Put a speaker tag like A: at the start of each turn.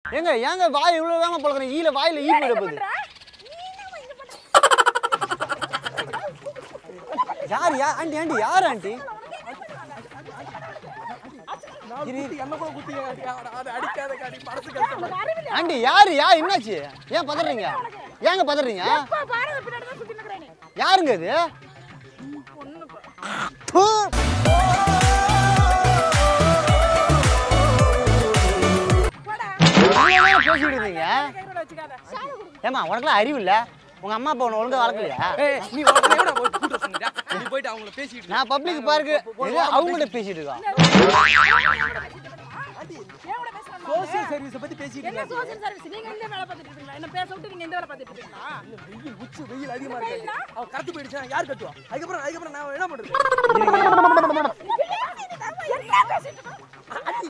A: ஏங்க ஏங்க வாய் இவ்வளவு தாங்க பழக்கிறேன் ஈல வாயில ஈ போயிட போகுது யார் யா ஆண்டி ஆண்டி யார் ஆண்டி
B: என்ன கூட குத்திங்க அடிக்காத காடி மனசு கஷ்டம்
A: ஆண்டி யாரு யா என்னாச்சு ஏன் பதறீங்க ஏங்க பதறீங்க யாருங்க இது தூ. நீங்க தானே பேசிட்டு இருந்தீங்க ஏமா உனக்குலாம் அறிவு இல்ல உங்க அம்மா அப்பா உன்னை ஒழுங்கா வளர்க்கலையா
B: ஏய் நீ உடனே கூட போய் கூட்டு வர சொன்னீங்க நீ போயிட்டு அவங்கள பேசிட்டு
A: நான் பப்ளிக் பார்க்கு அவங்கள்ட்ட பேசிட்டு இருக்கோம்
B: சோசியல் சர்வீஸ் பத்தி பேசிட்டு
C: என்ன
B: இருக்காங்க
C: சோசியல் சர்வீஸ் நீங்க இந்த வேலை பார்த்துட்டு இருக்கீங்களா என்ன பேச விட்டு நீங்க இந்த வேலை பார்த்துட்டு இருக்கீங்களா
B: வெயில் உச்சி வெயில் அதிகமா இருக்கு அவ கருத்து போயிடுச்சா யார் கட்டுவா அதுக்கப்புறம் அதுக்கப்புறம் நான் என்ன பண்றது
C: என்ன பேசிட்டு இருக்கீங்க?